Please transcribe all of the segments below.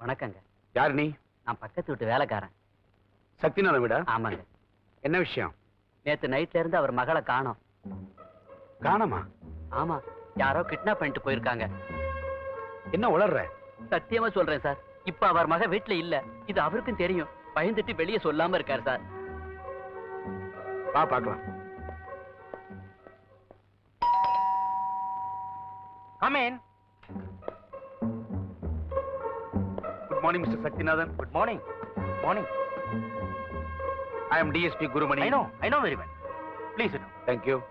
வணக்கங்க யார் நீ நான் பக்கத்து வீட்டு வேலைக்காரன் சக்திநாதன் விடா ஆமாங்க என்ன விஷயம் நேத்து நைட்ல இருந்து அவர் மகளை காணோம் காணமா ஆமா யாரோ கிட்னாப் பண்ணிட்டு போயிருக்காங்க என்ன உளர்ற சத்தியமா சொல்றேன் சார் இப்ப அவர் மக வீட்டுல இல்ல இது அவருக்கும் தெரியும் பயந்துட்டு வெளியே சொல்லாம இருக்காரு சார் வா பார்க்கலாம் come in good morning mister Sakthinathan good morning morning I am DSP Gurumani I know I know very well please it thank you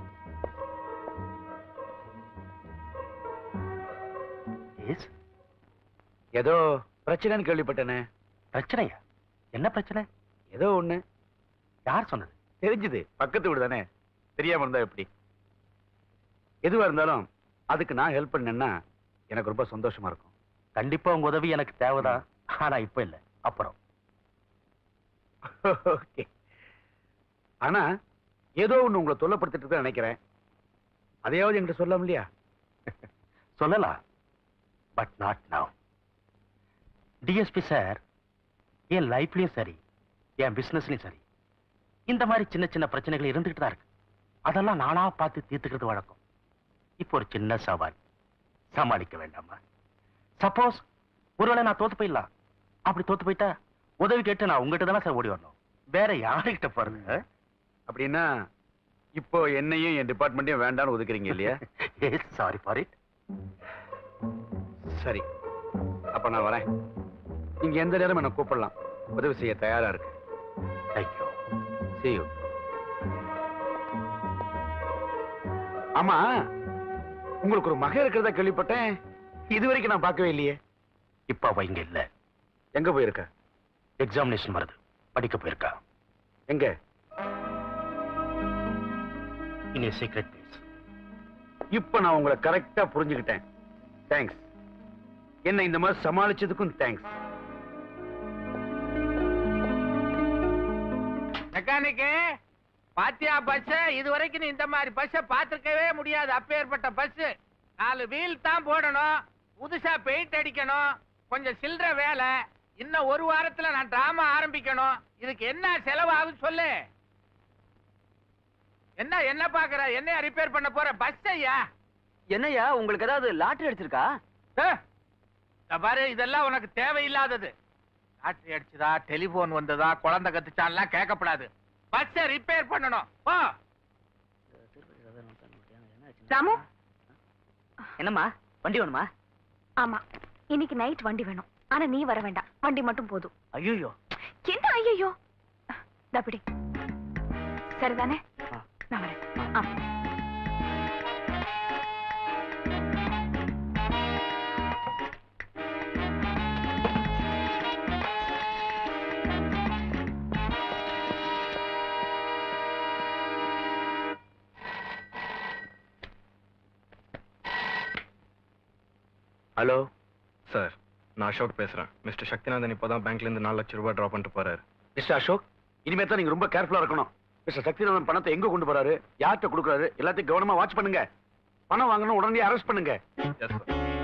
yes ஏதோ பிரச்சனைன்னு கேள்விப்பட்டேனே பிரச்சனையா என்ன பிரச்சனை ஏதோ ஒண்ணு யார் சொன்னது தெரிஞ்சுது பக்கத்து வீடு தானே தெரியாம இருந்தா எப்படி எதுவா இருந்தாலும் அதுக்கு நான் ஹெல்ப் பண்ணேன்னா எனக்கு ரொம்ப சந்தோஷமா இருக்கும் கண்டிப்பா உங்க உதவி எனக்கு தேவைதான் ஆனா இப்ப இல்ல அப்புறம் ஓகே ஆனா ஏதோ ஒண்ணு உங்களை தொல்லப்படுத்திட்டு தான் நினைக்கிறேன் அதையாவது என்கிட்ட சொல்லாம இல்லையா சொல்லலாம் but not now DSP sir என் லைஃப்லயும் சரி என் பிசினஸ்லயும் சரி இந்த மாதிரி சின்ன சின்ன பிரச்சனைகள் இருந்துகிட்டு தான் இருக்கு அதெல்லாம் நானா பார்த்து தீர்த்துக்கிறது வழக்கம் இப்போ ஒரு சின்ன சவால் சமாளிக்க வேண்டாமா சப்போஸ் ஒருவேளை நான் தோத்து போயிடலாம் அப்படி தோத்து போயிட்டா உதவி கேட்டு நான் உங்ககிட்ட தானே சார் ஓடி வரணும் வேற யாருகிட்ட போறது அப்படின்னா இப்போ என்னையும் என் டிபார்ட்மெண்ட்டையும் வேண்டாம்னு ஒதுக்குறீங்க இல்லையா சாரி ஃபார் இட் சரி அப்ப நான் வரேன் நீங்க எந்த நேரம் என்ன கூப்பிடலாம் உதவி செய்ய தயாரா இருக்கு தேங்க்யூ See you. ஆமா உங்களுக்கு ஒரு மகன் இருக்கிறதா கேள்விப்பட்டேன் இது வரைக்கும் நான் பார்க்கவே இல்லையே இப்ப அவ இங்க இல்ல எங்க போயிருக்க எக்ஸாமினேஷன் வருது படிக்க போயிருக்கா எங்க இன் ஏ சீக்ரெட் பிளேஸ் இப்ப நான் உங்களை கரெக்டா புரிஞ்சுக்கிட்டேன் தேங்க்ஸ் என்ன இந்த மாதிரி சமாளிச்சதுக்கும் தேங்க்ஸ் மெக்கானிக்கு பாத்தியா பஸ் இது வரைக்கும் நீ இந்த மாதிரி பஸ்ஸ பாத்துருக்கவே முடியாது அப்பேற்பட்ட பஸ் நாலு வீல் தான் போடணும் புதுசா பெயிண்ட் அடிக்கணும் கொஞ்சம் சில்லற வேலை இன்னும் ஒரு வாரத்துல நான் டிராமா ஆரம்பிக்கணும் இதுக்கு என்ன செலவாகும் சொல்லு என்ன என்ன பாக்குற என்ன ரிப்பேர் பண்ண போற பஸ் ஐயா என்னய்யா உங்களுக்கு ஏதாவது லாட்டரி அடிச்சிருக்கா ஏ, இத பாரு இதெல்லாம் உனக்கு தேவையில்லாதது லாட்டரி அடிச்சதா டெலிபோன் வந்ததா குழந்தை கத்துச்சான்லாம் கேட்கப்படாது பஸ்ஸ ரிப்பேர் பண்ணணும் போ ராமு என்னம்மா வண்டி வேணுமா ஆமா இன்னைக்கு நைட் வண்டி வேணும் ஆனா நீ வர வேண்டாம் வண்டி மட்டும் போதும் ஐயோ என்ன ஐயோ தப்பிடி சரிதானே ஆ. நான் வரேன் ஆ. ஹலோ சார் நான் அசோக் பேசுறேன் மிஸ்டர் சக்திநாதன் இப்போதான் பேங்க்ல இருந்து நாலு லட்சம் ரூபாய் ட்ரா பண்ணிட்டு போறாரு மிஸ்டர் அசோக் இனிமே தான் நீங்க ரொம்ப கேர்ஃபுல்லா இருக்கணும் மிஸ்டர் சக்திநாதன் பணத்தை எங்க கொண்டு போறாரு யார்கிட்ட கொடுக்குறாரு எல்லாத்தையும் கவனமா வாட்ச் பண்ணுங்க பணம் வாங்கணும் உடனே அரெஸ்ட் பண்ணுங்க எஸ் சார்